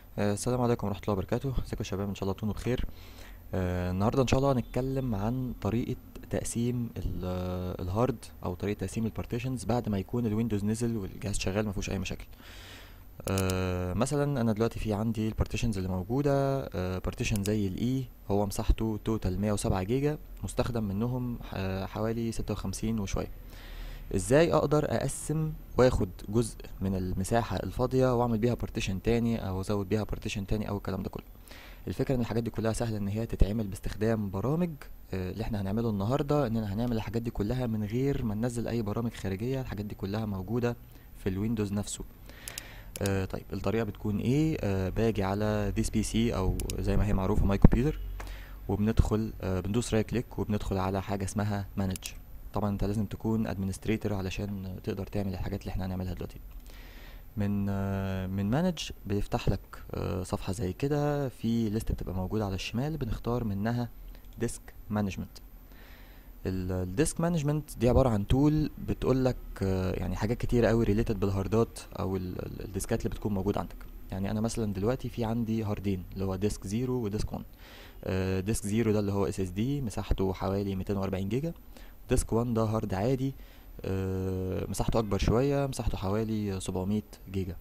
آه، السلام عليكم ورحمة الله وبركاته ازيكم يا شباب ان شاء الله تكونوا بخير آه، النهاردة ان شاء الله هنتكلم عن طريقة تقسيم ال- آه، الهارد او طريقة تقسيم البارتيشنز بعد ما يكون الويندوز نزل والجهاز شغال ما فيهوش اي مشاكل آه، مثلا انا دلوقتي في عندي البارتيشنز اللي موجودة بارتيشن زي الاي هو مساحته توتال 107 جيجا مستخدم منهم ح- حوالي 56 وشوية ازاي اقدر اقسم واخد جزء من المساحة الفاضية واعمل بيها بارتيشن تاني او ازود بيها بارتيشن تاني او الكلام ده كله الفكرة ان الحاجات دي كلها سهلة ان هي تتعمل باستخدام برامج آه، اللي احنا هنعمله النهاردة اننا هنعمل الحاجات دي كلها من غير ما ننزل اي برامج خارجية الحاجات دي كلها موجودة في الويندوز نفسه آه طيب الطريقة بتكون ايه آه باجي على this PC او زي ما هي معروفة ماي كمبيوتر وبندخل آه بندوس رايت كليك وبندخل على حاجة اسمها مانج طبعا انت لازم تكون ادمنستريتور علشان تقدر تعمل الحاجات اللي احنا هنعملها دلوقتي من آه، من مانج بيفتح لك آه، صفحة زي كده في ليست بتبقى موجودة على الشمال بنختار منها ديسك مانجمنت الديسك مانجمنت دي عبارة عن تول بتقول لك يعني حاجات كتيرة قوي ريليتد بالهاردات او ال- ال- الديسكات اللي بتكون موجودة عندك يعني انا مثلا دلوقتي في عندي هاردين اللي هو ديسك زيرو وديسك 1 آه، ديسك زيرو ده اللي هو اس اس دي مساحته حوالي 240 جيجا ديسك 1 ده هارد عادي آه، مساحته اكبر شوية مساحته حوالي 700 جيجا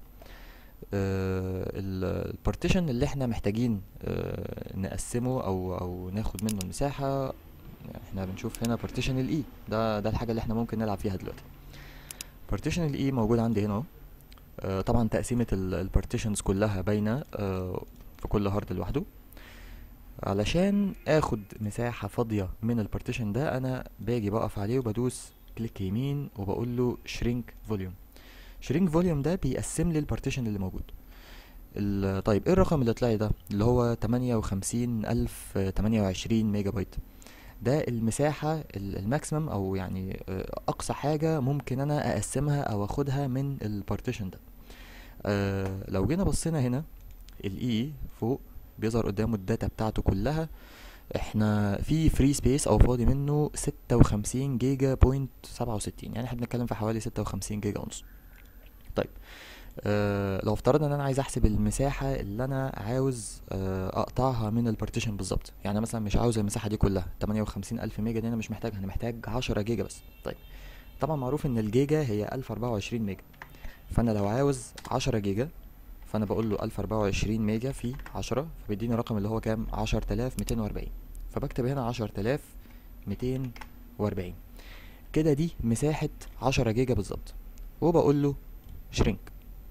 البارتيشن اللي احنا محتاجين آه، نقسمه او او ناخد منه المساحة احنا بنشوف هنا بارتيشن الاي ده ده الحاجة اللي احنا ممكن نلعب فيها دلوقتي بارتيشن الاي موجود عندي هنا اهو آه، طبعا تقسيمة البارتيشنز كلها باينة آه، في كل هارد لوحده علشان اخد مساحة فاضية من البارتيشن ده انا باجي بقف عليه وبدوس كليك يمين وبقول له شرينك فوليوم شرينك فوليوم ده بيقسم لي البارتيشن اللي موجود ال- طيب ايه الرقم اللي طلع لي ده اللي هو تمانية وخمسين الف تمانية وعشرين ميجا بايت ده المساحة ال- الماكسيمم او يعني آه، اقصى حاجة ممكن انا اقسمها او اخدها من البارتيشن ده آه لو جينا بصينا هنا الاي فوق بيظهر قدامه الداتا بتاعته كلها احنا في فري سبيس او فاضي منه ستة وخمسين جيجا بوينت سبعة وستين يعني احنا بنتكلم في حوالي ستة وخمسين جيجا ونص طيب آه لو افترضنا ان انا عايز احسب المساحة اللي انا عاوز آه اقطعها من البارتيشن بالظبط يعني أنا مثلا مش عاوز المساحة دي كلها تمانية وخمسين الف ميجا دي انا مش محتاجها انا محتاج عشرة جيجا بس طيب طبعا معروف ان الجيجا هي الف اربعة وعشرين ميجا فانا لو عاوز عشرة جيجا فانا بقول له الف اربعة وعشرين ميجا في عشرة فبيديني رقم اللي هو كام عشر تلاف ميتين واربعين فبكتب هنا عشر تلاف ميتين واربعين كده دي مساحة عشرة جيجا بالظبط وبقول له شرينك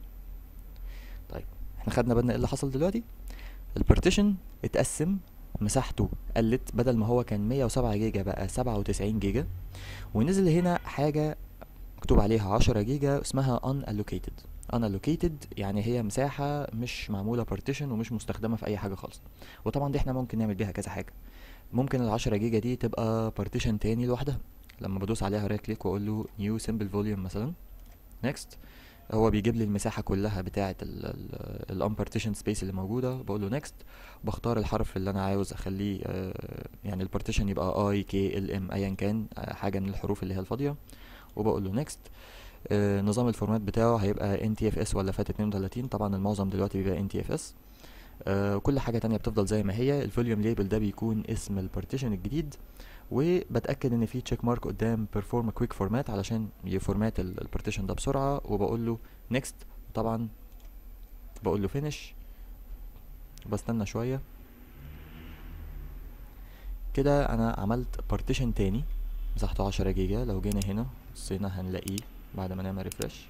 طيب احنا خدنا بالنا ايه اللي حصل دلوقتي البارتيشن اتقسم مساحته قلت بدل ما هو كان 107 جيجا بقى 97 جيجا ونزل هنا حاجة مكتوب عليها 10 جيجا اسمها unallocated unallocated يعني هي مساحة مش معمولة partition ومش مستخدمة في أي حاجة خالص وطبعا دي احنا ممكن نعمل بيها كذا حاجة ممكن العشرة جيجا دي تبقى partition تاني لوحدها لما بدوس عليها رايت كليك واقول له new simple volume مثلا next هو بيجيب لي المساحة كلها بتاعة ال ال unpartitioned space اللي موجودة بقول له next بختار الحرف اللي انا عاوز اخليه آه، يعني البارتيشن يبقى i k l m ايا كان آه، حاجة من الحروف اللي هي الفاضية وبقول له next آه، نظام الفورمات بتاعه هيبقى NTFS ولا فات 32 طبعا المعظم دلوقتي بيبقى NTFS آه، كل حاجة تانية بتفضل زي ما هي الفوليوم ليبل ده بيكون اسم البارتيشن الجديد وبتأكد ان في تشيك مارك قدام perform a quick format علشان يفورمات البارتيشن ده بسرعة وبقول له next طبعا بقول له finish بستنى شوية كده انا عملت بارتيشن تاني مساحته 10 جيجا لو جينا هنا بصينا هنلاقيه بعد ما نعمل ريفرش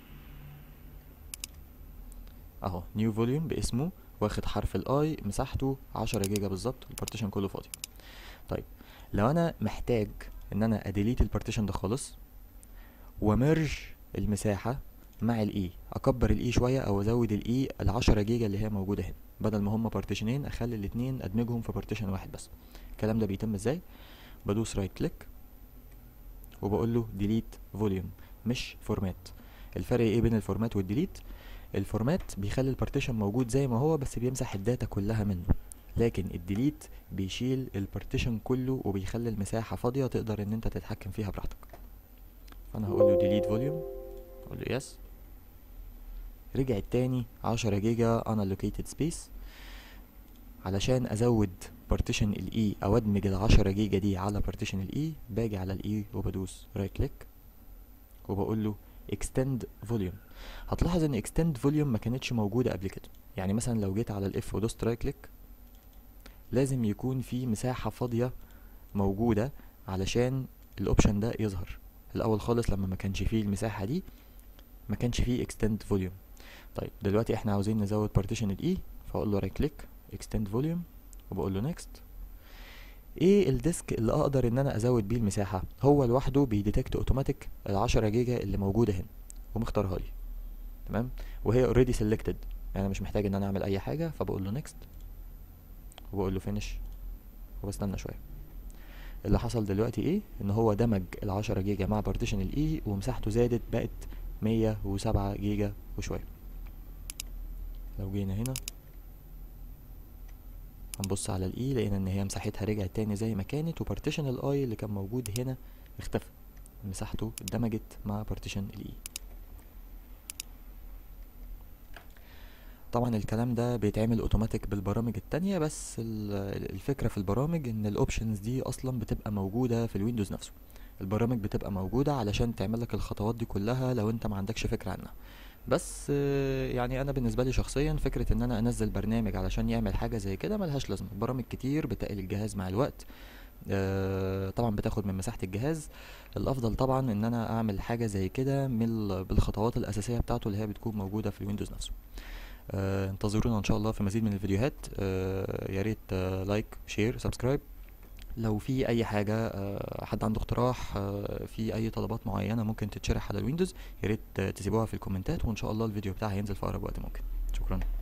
اهو نيو فوليوم باسمه واخد حرف الاي مساحته 10 جيجا بالظبط البارتيشن كله فاضي طيب لو انا محتاج ان انا اديليت البارتيشن ده خالص ومرج المساحة مع الاي اكبر الاي شوية او ازود الاي العشرة جيجا اللي هي موجودة هنا بدل ما هما بارتيشنين اخلي الاتنين ادمجهم في بارتيشن واحد بس الكلام ده بيتم ازاي بدوس رايت كليك وبقول له ديليت فوليوم مش فورمات الفرق ايه بين الفورمات والديليت الفورمات بيخلي البارتيشن موجود زي ما هو بس بيمسح الداتا كلها منه لكن الديليت بيشيل البارتيشن كله وبيخلي المساحة فاضية تقدر ان انت تتحكم فيها براحتك فانا هقول له ديليت فوليوم اقول له يس رجعت تاني عشرة جيجا unallocated space علشان ازود بارتيشن الاي او ادمج العشرة جيجا دي على بارتيشن الاي باجي على الاي وبدوس رايت كليك وبقول له extend volume هتلاحظ ان extend volume ما كانتش موجودة قبل كده يعني مثلا لو جيت على الاف ودوست رايت كليك لازم يكون في مساحة فاضية موجودة علشان الاوبشن ده يظهر الاول خالص لما ما كانش فيه المساحة دي ما كانش فيه extend volume طيب دلوقتي احنا عاوزين نزود partition الاي فاقول له رايت كليك extend volume وبقول له next ايه الديسك اللي اقدر ان انا ازود بيه المساحة هو لوحده بيديتكت اوتوماتيك العشرة جيجا اللي موجودة هنا ومختارها لي تمام وهي اوريدي سيلكتد يعني انا مش محتاج ان انا اعمل اي حاجة فبقول له next وبقول له finish وبستنى شوية اللي حصل دلوقتي ايه ان هو دمج العشرة جيجا مع بارتيشن الاي ومساحته زادت بقت مية وسبعة جيجا وشوية لو جينا هنا هنبص على الاي لقينا ان هي مساحتها رجعت تاني زي ما كانت وبارتيشن الاي اللي كان موجود هنا اختفى مساحته اندمجت مع بارتيشن الاي طبعا الكلام ده بيتعمل اوتوماتيك بالبرامج التانية بس ال- الفكرة في البرامج ان الاوبشنز دي اصلا بتبقى موجودة في الويندوز نفسه البرامج بتبقى موجودة علشان تعمل لك الخطوات دي كلها لو انت ما عندكش فكرة عنها بس آه، يعني انا بالنسبة لي شخصيا فكرة ان انا انزل برنامج علشان يعمل حاجة زي كده ملهاش لازمة برامج كتير بتقل الجهاز مع الوقت آه، طبعا بتاخد من مساحة الجهاز الافضل طبعا ان انا اعمل حاجة زي كده من ال- بالخطوات الاساسية بتاعته اللي هي بتكون موجودة في الويندوز نفسه آه، انتظرونا ان شاء الله في مزيد من الفيديوهات آه، يا ريت آه، لايك شير سبسكرايب لو في اي حاجه آه، حد عنده اقتراح آه، في اي طلبات معينه ممكن تتشرح على الويندوز يا ريت آه، تسيبوها في الكومنتات وان شاء الله الفيديو بتاعها هينزل في اقرب وقت ممكن شكرا